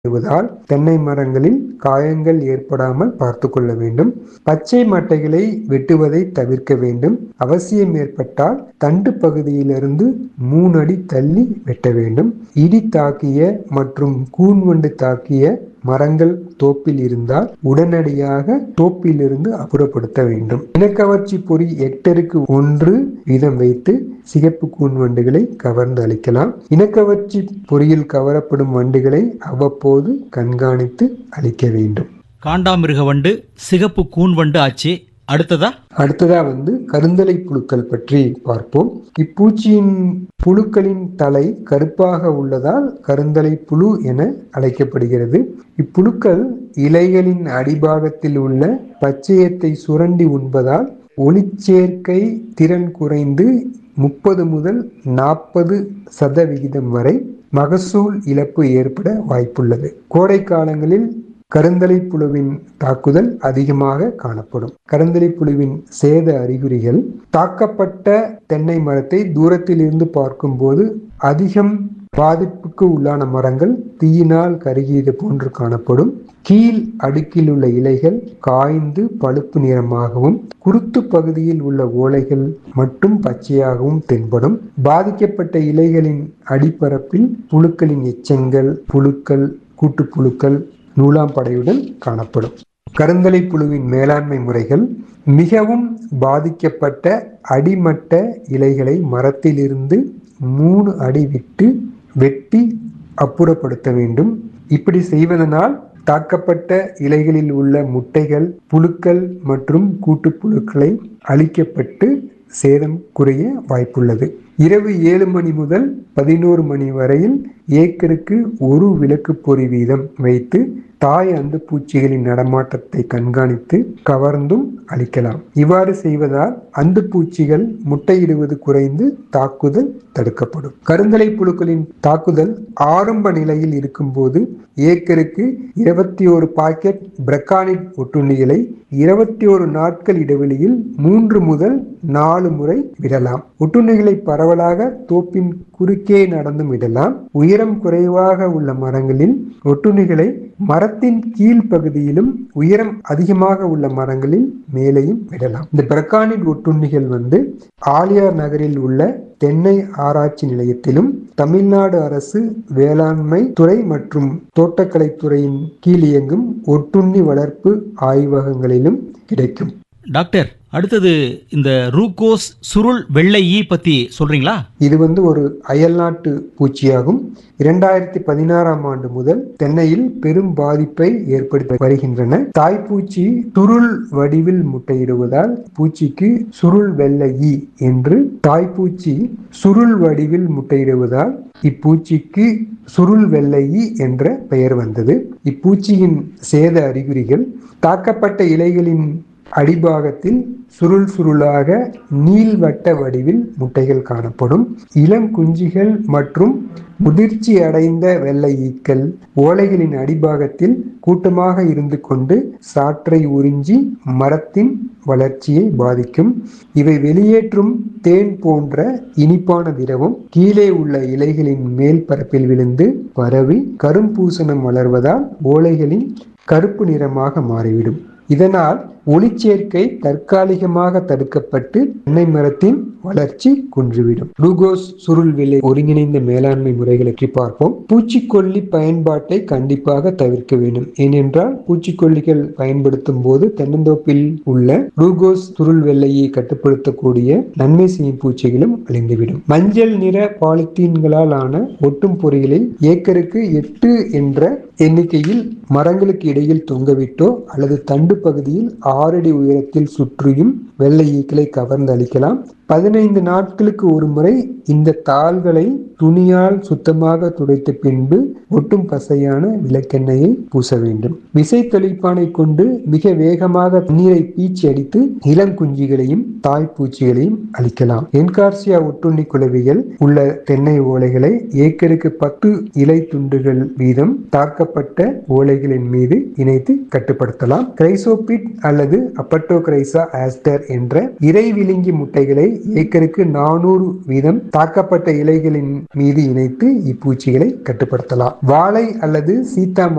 விடுவதால் தென்னை மரங்களில் காயங்கள் ஏற்படாமல் பார்த்து கொள்ள வேண்டும் பச்சை மட்டைகளை வெட்டுவதை தவிர்க்க வேண்டும் அவசியம் ஏற்பட்டால் தண்டு பகுதியிலிருந்து மூணு அடி தள்ளி வெட்ட வேண்டும் இடி தாக்கிய மற்றும் கூன்வண்டு தாக்கிய மரங்கள் தோப்பில் இருந்தால் உடனடியாக தோப்பிலிருந்து அப்புறப்படுத்த வேண்டும் இனக்கவர்ச்சி பொறி ஹெக்டருக்கு ஒன்று வீதம் வைத்து சிகப்பு கூன் வண்டுகளை கவர்ந்து அழிக்கலாம் இனக்கவர்ச்சி பொறியில் கவரப்படும் வண்டுகளை அவ்வப்போது கண்காணித்து அழிக்க வேண்டும் காண்டாமிருக வண்டு சிகப்பு கூன் வண்டு ஆச்சு அடுத்ததா அடுத்ததா வந்து கருந்தலை புழுக்கள் பற்றி பார்ப்போம் இப்பூச்சியின் புழுக்களின் தலை கருப்பாக உள்ளதால் கருந்தலை புழு என அழைக்கப்படுகிறது இப்புழுக்கள் இலைகளின் அடிபாகத்தில் உள்ள பச்சையத்தை சுரண்டி உண்பதால் ஒளிச்சேர்க்கை திறன் குறைந்து முப்பது முதல் நாற்பது சதவிகிதம் வரை மகசூல் இழப்பு ஏற்பட வாய்ப்புள்ளது கோடை காலங்களில் கருந்தலை புழுவின் தாக்குதல் அதிகமாக காணப்படும் கருந்தலை புழுவின் சேத அறிகுறிகள் தாக்கப்பட்ட தென்னை மரத்தை தூரத்தில் இருந்து பார்க்கும்போது அதிகம் பாதிப்புக்கு உள்ளான மரங்கள் தீயினால் கருகியது போன்று காணப்படும் கீழ் அடுக்கில் உள்ள இலைகள் காய்ந்து பழுப்பு நிறமாகவும் குருத்து பகுதியில் உள்ள ஓலைகள் மட்டும் பச்சையாகவும் தென்படும் பாதிக்கப்பட்ட இலைகளின் அடிப்பரப்பில் புழுக்களின் எச்சங்கள் புழுக்கள் கூட்டுப்புழுக்கள் நூலாம்படையுடன் காணப்படும் கருந்தலை புழுவின் மேலாண்மை முறைகள் மிகவும் பாதிக்கப்பட்ட அடிமட்ட இலைகளை மரத்திலிருந்து மூணு அடி விட்டு வெட்டி அப்புறப்படுத்த வேண்டும் இப்படி செய்வதனால் தாக்கப்பட்ட இலைகளில் உள்ள முட்டைகள் புழுக்கள் மற்றும் கூட்டுப்புழுக்களை அழிக்கப்பட்டு சேதம் குறைய வாய்ப்புள்ளது இரவு ஏழு மணி முதல் பதினோரு மணி வரையில் ஏக்கருக்கு ஒரு விளக்கு பொறி வீதம் வைத்து தாய் அந்து பூச்சிகளின் நடமாட்டத்தை கண்காணித்து கவர்ந்தும் அளிக்கலாம் இவ்வாறு செய்வதால் அந்து பூச்சிகள் முட்டையிடுவது குறைந்து தாக்குதல் தடுக்கப்படும் கருந்தலை புழுக்களின் தாக்குதல் ஆரம்ப நிலையில் இருக்கும்போது ஏக்கருக்கு இருபத்தி ஒரு பாக்கெட் பிரக்கானிட் ஒட்டுண்ணிகளை இருபத்தி ஒரு நாட்கள் இடைவெளியில் மூன்று முதல் நாலு முறை விடலாம் ஒட்டுண்ணிகளை பரவலாக தோப்பின் குறுக்கே நடந்தும் விடலாம் உயரம் குறைவாக உள்ள மரங்களில் ஒட்டுண்ணிகளை மரத்தின் கீழ் பகுதியிலும் உயரம் அதிகமாக உள்ள மரங்களில் மேலேயும் விடலாம் இந்த பிரக்கானிட் ஒட்டுண்ணிகள் வந்து ஆலியார் நகரில் உள்ள தென்னை ஆராய்ச்சி நிலையத்திலும் தமிழ்நாடு அரசு வேளாண்மை துறை மற்றும் தோட்டக்கலைத்துறையின் கீழ் இயங்கும் ஒட்டுண்ணி வளர்ப்பு ஆய்வகங்களிலும் கிடைக்கும் டாக்டர் அடுத்தது இந்த ரூகோஸ் சுருள் வெள்ளை ஈ பத்தி சொல்றீங்களா இது வந்து ஒரு அயல்நாட்டு பூச்சியாகும் இரண்டாயிரத்தி பதினாறாம் ஆண்டு முதல் தென்னையில் பெரும் பாதிப்பை ஏற்படுத்தி வருகின்றன தாய்ப்பூச்சி சுருள் வடிவில் முட்டையிடுவதால் பூச்சிக்கு சுருள் வெள்ளை ஈ என்று தாய்ப்பூச்சி சுருள் வடிவில் முட்டையிடுவதால் இப்பூச்சிக்கு சுருள் வெள்ளை ஈ என்ற பெயர் வந்தது இப்பூச்சியின் சேத அறிகுறிகள் தாக்கப்பட்ட இலைகளின் அடிபாகத்தில் சுருள் சுருளாக நீள்வட்ட வடிவில் முட்டைகள் காணப்படும் இளம் குஞ்சிகள் மற்றும் முதிர்ச்சி அடைந்த வெள்ளை ஈக்கள் ஓலைகளின் அடிபாகத்தில் கூட்டமாக இருந்து கொண்டு சாற்றை உறிஞ்சி மரத்தின் வளர்ச்சியை பாதிக்கும் இவை வெளியேற்றும் தேன் போன்ற இனிப்பான திரவம் கீழே உள்ள இலைகளின் மேல் பரப்பில் விழுந்து பரவி கரும்பூசணம் வளர்வதால் ஓலைகளின் கருப்பு நிறமாக மாறிவிடும் இதனால் ஒளிச்சேர்க்கை தற்காலிகமாக தடுக்கப்பட்டு தென்னை மரத்தின் வளர்ச்சி குன்றுவிடும் ரூகோஸ் சுருள் விலை ஒருங்கிணைந்த மேலாண்மை முறைகளை பற்றி பார்ப்போம் பூச்சிக்கொல்லி பயன்பாட்டை கண்டிப்பாக தவிர்க்க வேண்டும் ஏனென்றால் பூச்சிக்கொல்லிகள் பயன்படுத்தும் போது தென்னந்தோப்பில் உள்ள ரூகோஸ் சுருள் வெள்ளையை கட்டுப்படுத்தக்கூடிய நன்மை செய்யும் பூச்சிகளும் அழிந்துவிடும் மஞ்சள் நிற பாலித்தீன்களால் ஆன ஒட்டும் பொறிகளை ஏக்கருக்கு எட்டு என்ற எண்ணிக்கையில் மரங்களுக்கு இடையில் தொங்கவிட்டோ அல்லது தண்டு பகுதியில் ஆறடி உயரத்தில் சுற்றியும் வெள்ளை ஈக்களை கவர்ந்து அளிக்கலாம் பதினைந்து நாட்களுக்கு ஒரு முறை இந்த தாள்களை துணியால் சுத்தமாக துடைத்த பின்பு ஒட்டும் பசையான விளக்கெண்ணெயை பூச வேண்டும் விசை தெளிப்பானை கொண்டு மிக வேகமாக நீரை பீச்சி அடித்து இளம் குஞ்சிகளையும் தாய்ப்பூச்சிகளையும் அளிக்கலாம் என்கார்சியா ஒட்டுண்ணி குளவிகள் உள்ள தென்னை ஓலைகளை ஏக்கருக்கு பத்து இலை துண்டுகள் வீதம் தாக்கப்பட்ட ஓலைகளின் மீது இணைத்து கட்டுப்படுத்தலாம் கிரைசோபிட் அல்லது அப்பட்டோகிரைசா ஆஸ்டர் என்ற இறை விழுங்கி முட்டைகளை ஏக்கருக்கு நானூறு வீதம் தாக்கப்பட்ட இலைகளின் மீது இணைத்து இப்பூச்சிகளை கட்டுப்படுத்தலாம் வாழை அல்லது சீத்தா